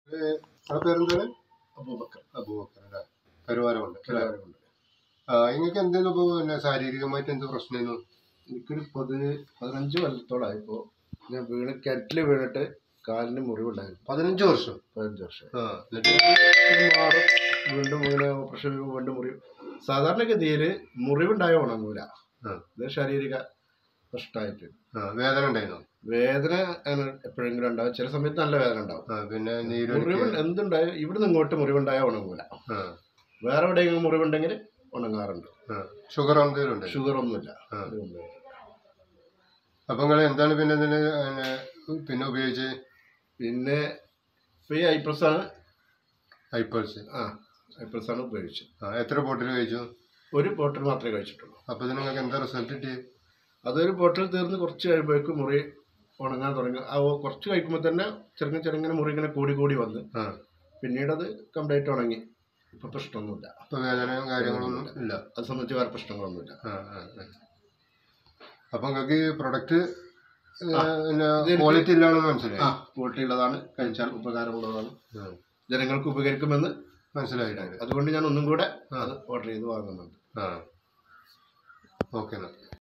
ആ പേരെന്താണ് അബൂബക്കർ അബൂബക്കർ അല്ലേ കരുവാരമുണ്ട് അല്ലേ കിലാരമുണ്ട് ആ നിങ്ങൾക്ക് എന്തെങ്കിലും ഇപ്പോൾ പിന്നെ ശാരീരികമായിട്ട് എന്ത് പ്രശ്നമായിരുന്നു എനിക്കൊരു പതി പതിനഞ്ച് കൊല്ലത്തോളമായി ഇപ്പോൾ ഞാൻ വീണ് കിണറ്റിൽ വീണിട്ട് കാലിന് മുറിവുണ്ടായിരുന്നു പതിനഞ്ച് വർഷം പതിനഞ്ച് വർഷം ആ എന്നിട്ട് ഇത് മാറും വീണ്ടും ഇങ്ങനെ ഓപ്പറേഷൻ ചെയ്യുമ്പോൾ വീണ്ടും മുറിവ് സാധാരണഗതിയിൽ മുറിവുണ്ടായ ഉണങ്ങൂല ആ. ഇത് ശാരീരിക പ്രശ്നമായിട്ട് ആ വേദന ഉണ്ടായിരുന്നു വേദന അങ്ങനെ എപ്പോഴെങ്കിലും ഉണ്ടാവും ചില സമയത്ത് നല്ല വേദന ഉണ്ടാവും ആ പിന്നെ മുറിവ് നീരൊലിക്ക് എന്തുണ്ടായ ഇവിടുന്ന് ഇങ്ങോട്ട് മുറിവുണ്ടായ ഉണങ്ങൂല ആ വേറെ എവിടെയെങ്കിലും മുറിവുണ്ടെങ്കിൽ ഉണങ്ങാറുണ്ട് ആ ഷുഗർ എന്തെങ്കിലും ഉണ്ട് ഷുഗർ ഒന്നുമില്ല ആ. ഇതൊന്നും. അപ്പൊ നിങ്ങൾ എന്താണ് പിന്നെ ഇതിന് പിന്നെ പിന്നെ ഉപയോഗിച്ച് പിന്നെ ഇപ്പൊ ഈ ഐപ്രസ് ആണ് ഹൈപ്പേഴ്സ് ആ ഐപ്രസ് ആണ് ഉപയോഗിച്ചത് ആ എത്ര ബോട്ടിൽ കഴിച്ചു ഒരു ബോട്ടിൽ മാത്രമേ കഴിച്ചിട്ടുള്ളൂ അപ്പൊ ഇത് നിങ്ങൾക്ക് എന്താ റിസൾട്ട് കിട്ടി അതൊരു ബോട്ടിൽ തീർന്ന് കുറച്ച് കഴിയുമ്പോഴേക്കും മുറി ഉണങ്ങാൻ തുടങ്ങി ആ ഓ- കുറച്ച് കഴിക്കുമ്പോൾ തന്നെ ചെറുങ്ങനെ ചെറുങ്ങനെ മുറി ഇങ്ങനെ കൂടി കൂടി വന്ന് ആ പിന്നീട് അത് കംപ്ലീറ്റ് ഉണങ്ങി ഇപ്പൊ പ്രശ്നമൊന്നുമില്ല അപ്പൊ വേദനയും കാര്യങ്ങളൊന്നും ഇല്ല അത് സംബന്ധിച്ച് വേറെ പ്രശ്നങ്ങളൊന്നുമില്ല ആ ആ ആ. അപ്പൊ നിങ്ങൾക്ക് ഈ പ്രൊഡക്റ്റ് പിന്നെ ഇതെനിക്ക് ക്വാളിറ്റി ഇല്ലാണെന്ന് മനസ്സിലായി ആ ക്വാളിറ്റി ഉള്ളതാണ് കഴിച്ചാൽ ഉപകാരമുള്ളതാണ് ആ. ജനങ്ങൾക്ക് ഉപകരിക്കുമെന്ന് മനസ്സിലായിട്ടുണ്ട് അതുകൊണ്ട് ഞാൻ ഒന്നും കൂടെ അത് ഓർഡർ ചെയ്ത് വാങ്ങുന്നുണ്ട് ആ ഓക്കെ എന്നാ